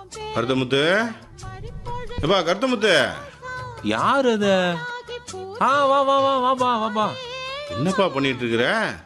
கருத்தமுத்து எப்பா கருத்தமுத்து யார் அது ஆ வா வா வா வாப்பா வாப்பா என்னப்பா பண்ணிட்டு இருக்கிற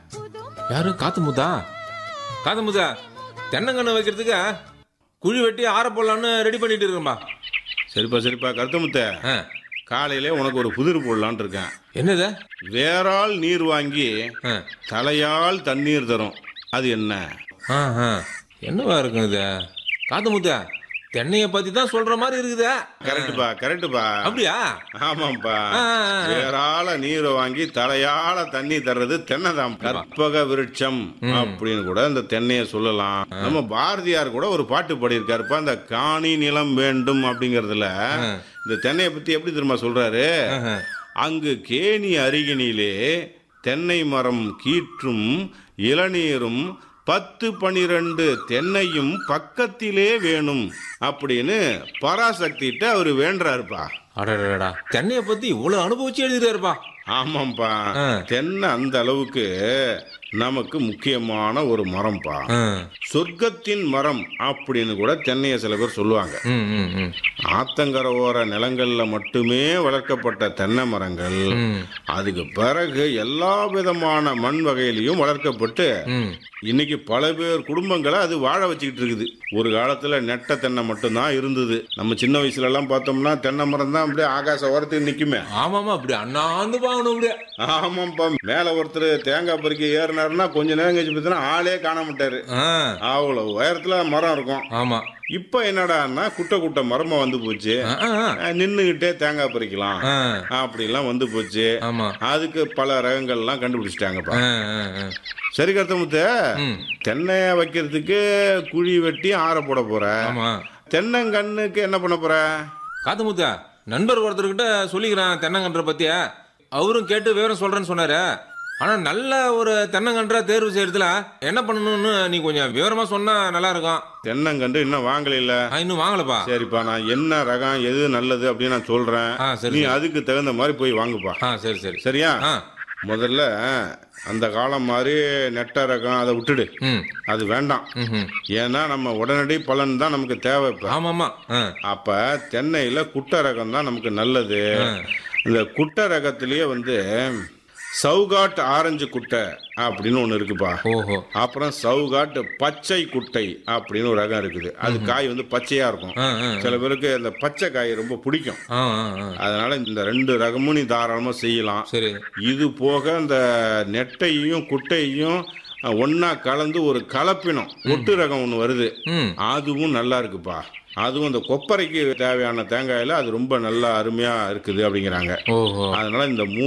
யாரு காத்து முத்தா காத்து முத்தா தென்னங்கன்று வைக்கிறதுக்கு குழி வெட்டி ஆற போடலான்னு ரெடி பண்ணிட்டு இருக்கேன்பா சரிப்பா சரிப்பா கருத்தமுத்து ஆ காலையில உனக்கு ஒரு புதிர் போடலான்னு இருக்கேன் என்னது வேறால் நீர் வாங்கி ஆ தலையால் தண்ணீர் தரும் அது என்ன ஆ ஆ என்னவா இருக்கும் இது காத்து முத்தா தென்னைய பத்தி தான் சொல்ற மாதிரி இருக்குதே கரெக்டுப்பா கரெக்டுப்பா அப்படியா ஆமாப்பா ஆ, ஆ, ஆ. வேறால நீரை வாங்கி தலையால தண்ணி தர்றது தென்னைதான் கற்பக விருட்சம் அப்படின்னு கூட இந்த தென்னைய சொல்லலாம் நம்ம பாரதியார் கூட ஒரு பாட்டு பாடியிருக்காருப்பா இந்த காணி நிலம் வேண்டும் அப்படிங்கறதுல இந்த தென்னைய பத்தி எப்படி தெரியுமா சொல்றாரு ஆஹா. அங்கு கேணி அருகினிலே தென்னை மரம் கீற்றும் இளநீரும் பத்து பனிரெண்டு தென்னையும் பக்கத்திலே வேணும் அப்படின்னு பராசக்திட்ட அவர் வேண்டுறாருப்பா அடடடா தென்னைய பத்தி இவ்வளவு அனுபவிச்சு எழுதிட்டாருப்பா ஆமாம்ப்பா ஆ. தென்னை அந்த அளவுக்கு நமக்கு முக்கியமான ஒரு மரம்ப்பா ஆ. சொர்க்கத்தின் மரம் அப்படின்னு கூட தென்னைய சில பேர் சொல்லுவாங்க ம் ம் ம் ஆத்தங்கர ஓர நிலங்கள்ல மட்டுமே வளர்க்கப்பட்ட தென்னை மரங்கள் ம். அதுக்கு பிறகு எல்லா விதமான மண் வகையிலையும் வளர்க்கப்பட்டு ம் இன்னைக்கு பல பேர் குடும்பங்களை அது வாழ வச்சுக்கிட்டு இருக்குது ஒரு காலத்துல நெட்ட தென்னை மட்டும்தான் இருந்தது நம்ம சின்ன வயசுல எல்லாம் பார்த்தோம்னா தென்னை மரம் தான் அப்படியே ஆகாச ஓரத்துக்கு நிக்குமே ஆமாமா அப்படி அண்ணாந்து பாக்கணும் அப்படியே ஆமாப்பா மேல ஒருத்தர் தேங்காய் பறிக்க ஏறினாருன்னா கொஞ்ச நேரம் கழிச்சு பார்த்தீங்கன்னா ஆளே காண மாட்டாரு ஆ அவ்வளவு உயரத்துல மரம் இருக்கும் ஆமா இப்ப என்னடான்னா குட்டை குட்டை மரமா வந்து போச்சு ஆ, ஆ, ஆ. அஹ் நின்னுகிட்டே தேங்காய் பறிக்கலாம் ஆ, அப்படிலாம் வந்து போச்சு ஆமா அதுக்கு பல ரகங்கள்லாம் கண்டுபிடிச்சிட்டாங்கப்பா ஆ, ஆ, ஆ. சரி கருத்தமுத்து ம். தென்னைய வைக்கிறதுக்கு குழி வெட்டி ஆற போட போற ஆமா தென்னங்கண்ணுக்கு என்ன பண்ண போற காத்து முத்தா நண்பர் ஒருத்தர்கிட்ட சொல்லிக்கிறேன் தென்னங்கன்ற பத்தியா அவரும் கேட்டு விவரம் சொல்றேன்னு சொன்னாரு ஆனா நல்ல ஒரு தென்னங்கன்றா தேர்வு செய்யறதுல என்ன பண்ணணும்னு நீ கொஞ்சம் விவரமா சொன்னா நல்லா இருக்கும் தென்னங்கண்டு இன்னும் வாங்கல நான் இன்னும் வாங்கலப்பா சரிப்பா நான் என்ன ரகம் எது நல்லது அப்படின்னு நான் சொல்றேன் ஆ சரி நீ அதுக்கு தகுந்த மாதிரி போய் வாங்குப்பா ஆ சரி சரி சரியா ஆ முதல்ல அந்த காலம் மாதிரி நெட்ட ரகம் அதை விட்டுடு ம் அது வேண்டாம் ம் ஏன்னா நம்ம உடனடி பலன் தான் நமக்கு தேவை இப்ப ஆமாமா ஆ அப்ப தென்னையில குட்டை ரகம் தான் நமக்கு நல்லது இந்த குட்டை ரகத்திலேயே வந்து சவுகாட் ஆரஞ்சு குட்டை அப்படின்னு ஒன்று இருக்குப்பா ஓஹோ அப்புறம் சவுகாட் பச்சை குட்டை அப்படின்னு ஒரு ரகம் இருக்குது அது காய் வந்து பச்சையா இருக்கும் ஆ ஆ சில பேருக்கு அந்த பச்சை காய் ரொம்ப பிடிக்கும் ஆ ஆ ஆ. அதனால இந்த ரெண்டு ரகமும் நீ தாராளமா செய்யலாம் சரி இது போக இந்த நெட்டையும் குட்டையும் ஒண்ணா கலந்து ஒரு கலப்பினம் ஒட்டு ரகம் ஒன்று வருது ம் அதுவும் நல்லா இருக்குப்பா அதுவும் இந்த கொப்பரைக்கு தேவையான தேங்காயில அது ரொம்ப நல்லா அருமையா இருக்குது அப்படிங்கிறாங்க ஓஹோ அதனால இந்த மூ